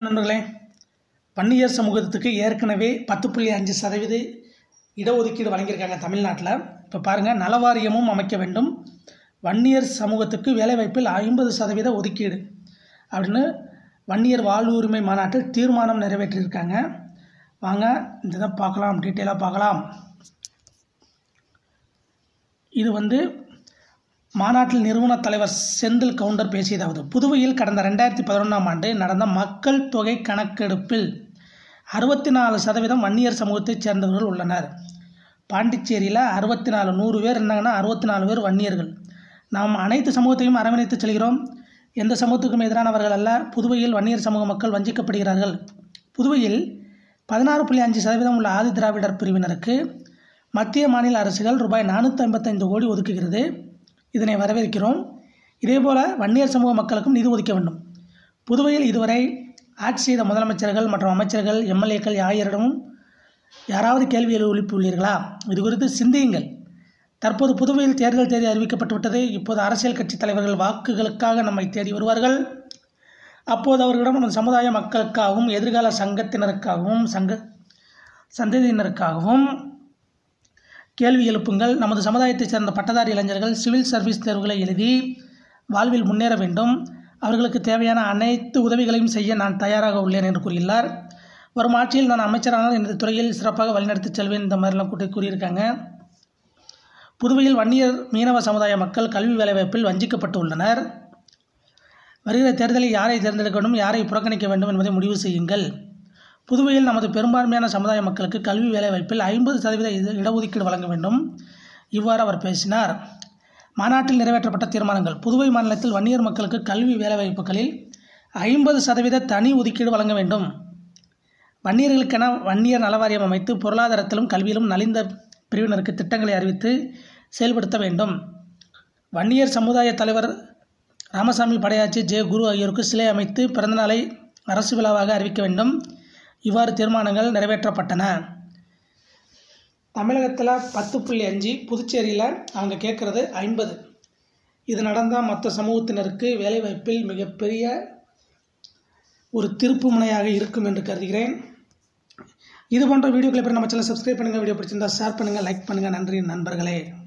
நண்பர்களே வன்னியர் சமூகத்துக்கு ஏற்கனவே பத்து புள்ளி அஞ்சு சதவீத இடஒதுக்கீடு வழங்கியிருக்காங்க தமிழ்நாட்டில் இப்போ பாருங்கள் நலவாரியமும் அமைக்க வேண்டும் வன்னியர் சமூகத்துக்கு வேலைவாய்ப்பில் ஐம்பது சதவீத ஒதுக்கீடு அப்படின்னு வன்னியர் வாழ்வுரிமை மாநாட்டில் தீர்மானம் நிறைவேற்றியிருக்காங்க வாங்க இந்த இதை பார்க்கலாம் டீட்டெயிலாக பார்க்கலாம் இது வந்து மாநாட்டில் நிறுவன தலைவர் செந்தில் கவுண்டர் பேசியதாவது புதுவையில் கடந்த ரெண்டாயிரத்தி பதினொன்றாம் ஆண்டு நடந்த மக்கள் தொகை கணக்கெடுப்பில் அறுபத்தி நாலு சதவீதம் வன்னியர் சமூகத்தைச் சேர்ந்தவர்கள் உள்ளனர் பாண்டிச்சேரியில் அறுபத்தி நாலு நூறு பேர் இருந்தாங்கன்னா அறுபத்தி நாலு பேர் வன்னியர்கள் நாம் அனைத்து சமூகத்தையும் அரவணைத்து செல்கிறோம் எந்த சமூகத்துக்கும் எதிரானவர்கள் அல்ல புதுவையில் வன்னியர் சமூக மக்கள் வஞ்சிக்கப்படுகிறார்கள் புதுவையில் பதினாறு புள்ளி அஞ்சு சதவீதம் உள்ள ஆதி திராவிடர் பிரிவினருக்கு மத்திய மாநில அரசுகள் ரூபாய் நானூற்றி ஐம்பத்தைந்து கோடி ஒதுக்குகிறது இதனை வரவேற்கிறோம் இதேபோல வன்னியர் சமூக மக்களுக்கும் நிதி ஒதுக்க வேண்டும் புதுவையில் இதுவரை ஆட்சி செய்த முதலமைச்சர்கள் மற்றும் அமைச்சர்கள் எம்எல்ஏக்கள் யாரிடமும் யாராவது கேள்வி எழுப்பியுள்ளீர்களா இது குறித்து சிந்தியுங்கள் தற்போது புதுவையில் தேர்தல் தேதி அறிவிக்கப்பட்டுவிட்டது இப்போது அரசியல் கட்சி தலைவர்கள் வாக்குகளுக்காக நம்மை தேடி வருவார்கள் அப்போது அவர்களிடம் நமது சமுதாய மக்களுக்காகவும் எதிர்கால சங்கத்தினருக்காகவும் சங்க சந்ததியினருக்காகவும் கேள்வி எழுப்புங்கள் நமது சமுதாயத்தைச் சேர்ந்த பட்டதாரி இளைஞர்கள் சிவில் சர்வீஸ் தேர்வுகளை எழுதி வாழ்வில் முன்னேற வேண்டும் அவர்களுக்கு தேவையான அனைத்து உதவிகளையும் செய்ய நான் தயாராக உள்ளேன் என்று கூறியுள்ளார் வரும் ஆட்சியில் நான் அமைச்சரானால் எனது துறையில் சிறப்பாக வழிநடத்திச் செல்வேன் இந்த மாதிரிலாம் கூட்டி கூறியிருக்காங்க புதுவையில் வன்னியர் மீனவ சமுதாய மக்கள் கல்வி வேலைவாய்ப்பில் வஞ்சிக்கப்பட்டு உள்ளனர் வருகிற தேர்தலில் யாரை தேர்ந்தெடுக்க வேண்டும் யாரை புறக்கணிக்க வேண்டும் என்பதை முடிவு செய்யுங்கள் புதுவையில் நமது பெரும்பான்மையான சமுதாய மக்களுக்கு கல்வி வேலைவாய்ப்பில் ஐம்பது சதவீத இட- இடஒதுக்கீடு வழங்க வேண்டும் இவ்வாறு அவர் பேசினார் மாநாட்டில் நிறைவேற்றப்பட்ட தீர்மானங்கள் புதுவை மாநிலத்தில் வன்னியர் மக்களுக்கு கல்வி வேலைவாய்ப்புகளில் ஐம்பது சதவீத தனி ஒதுக்கீடு வழங்க வேண்டும் வன்னியர்களுக்கென வன்னியர் நலவாரியம் அமைத்து பொருளாதாரத்திலும் கல்வியிலும் நலிந்த பிரிவினருக்கு திட்டங்களை அறிவித்து செயல்படுத்த வேண்டும் வன்னியர் சமுதாய தலைவர் ராமசாமி படையாச்சி ஜெய குரு ஆகியோருக்கு சிலை அமைத்து பிறந்தநாளை அரசு விழாவாக அறிவிக்க வேண்டும் இவ்வாறு தீர்மானங்கள் நிறைவேற்றப்பட்டன தமிழகத்தில் பத்து புள்ளி அஞ்சு புதுச்சேரியில் அவங்க கேட்குறது ஐம்பது இது நடந்தால் மற்ற சமூகத்தினருக்கு வேலைவாய்ப்பில் மிகப்பெரிய ஒரு திருப்பு முனையாக இருக்கும் என்று கருதுகிறேன் இது போன்ற வீடியோக்களை பெற நம்ம சேனல் சப்ஸ்கிரைப் பண்ணுங்கள் வீடியோ பிடிச்சிருந்தா ஷேர் பண்ணுங்கள் லைக் பண்ணுங்கள் நன்றி நண்பர்களே